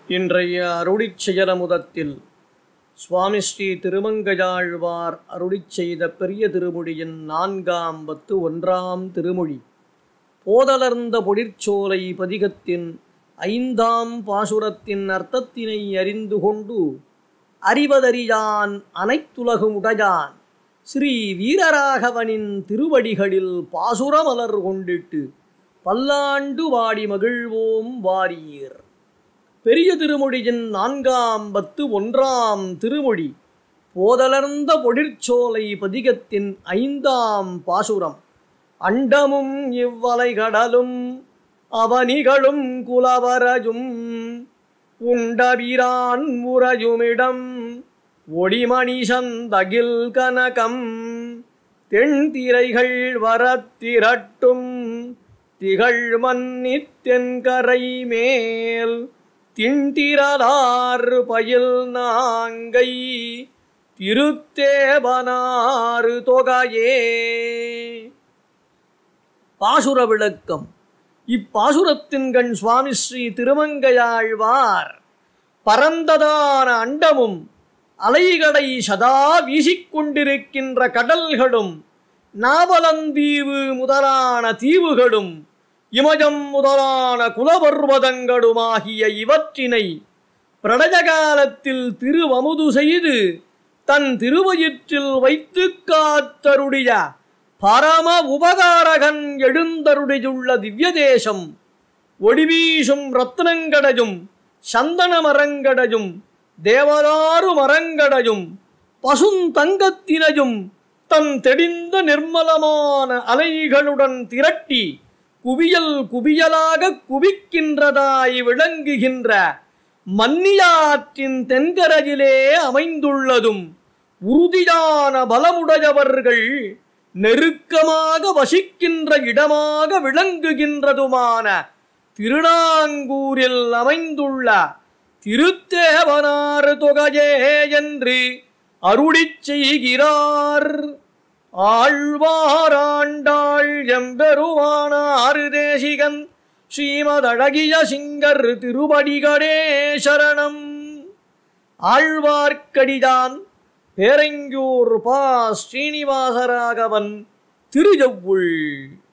இன்றைய அருளிச் செயலமுதத்தில் சுவாமி ஸ்ரீ திருமங்கையாழ்வார் அருளிச் செய்த பெரிய திருமொழியின் நான்காம் பத்து ஒன்றாம் திருமொழி போதலர்ந்த பொழிற்சோலை பதிகத்தின் ஐந்தாம் பாசுரத்தின் அர்த்தத்தினை அறிந்து கொண்டு அறிவதறியான் அனைத்துலகுமுடையான் ஸ்ரீ வீரராகவனின் திருவடிகளில் பாசுரமலர் கொண்டிட்டு பல்லாண்டு வாடி மகிழ்வோம் வாரீர் பெரிய திருமொழியின் நான்காம் பத்து ஒன்றாம் திருமொழி போதலர்ந்த பொழிற்சோலை பதிகத்தின் ஐந்தாம் பாசுரம் அண்டமும் இவ்வலைகடலும் அவனிகளும் குலவரையும் உண்டபிரான் உறையுமிடம் ஒளிமணிசந்தகில் கனகம் தென்திரைகள் வரத்திரட்டும் திகழ் மன்னித்தென்கரை மேல் திண்டிரலார் பயில் நாங்கை திருத்தேவனாறு தொகையே பாசுர விளக்கம் இப்பாசுரத்தின் கண் சுவாமி ஸ்ரீ திருமங்கையாழ்வார் பரந்ததான அண்டமும் அலைகளை சதா வீசிக்கொண்டிருக்கின்ற கடல்களும் நாவலந்தீவு முதலான தீவுகளும் இமயம் முதலான குலபர்வதங்களுமாகிய இவற்றினை பிரளய காலத்தில் திருவமுது செய்து தன் திருவயிற்றில் வைத்து காத்தருடைய பரம உபகாரகன் எழுந்தருடையுள்ள திவ்ய தேசம் ஒளிவீசும் ரத்னங்கடையும் சந்தன மரங்கடையும் தேவதாரு மரங்கடையும் பசுந்தங்கத்தினையும் தன் தெளிந்த நிர்மலமான அலைகளுடன் திரட்டி குவியல் குவியலாக குவிக்கின்றதாய் விளங்குகின்ற மன்னியாற்றின் தென்கரையிலே அமைந்துள்ளதும் உறுதியான பலமுடையவர்கள் நெருக்கமாக வசிக்கின்ற இடமாக விளங்குகின்றதுமான திருநாங்கூரில் அமைந்துள்ள திருத்தேவனார் தொகையே என்று அருளிச் செய்கிறார் ஆழ்வாராண்டாள் எம்பெருமானாறு தேசிகன் ஸ்ரீமதழகிய சிங்கர் திருவடிகளே சரணம் ஆழ்வார்க்கடிதான் பேரங்கியூர் பா ஸ்ரீனிவாசராகவன் திருஜவ்வுள்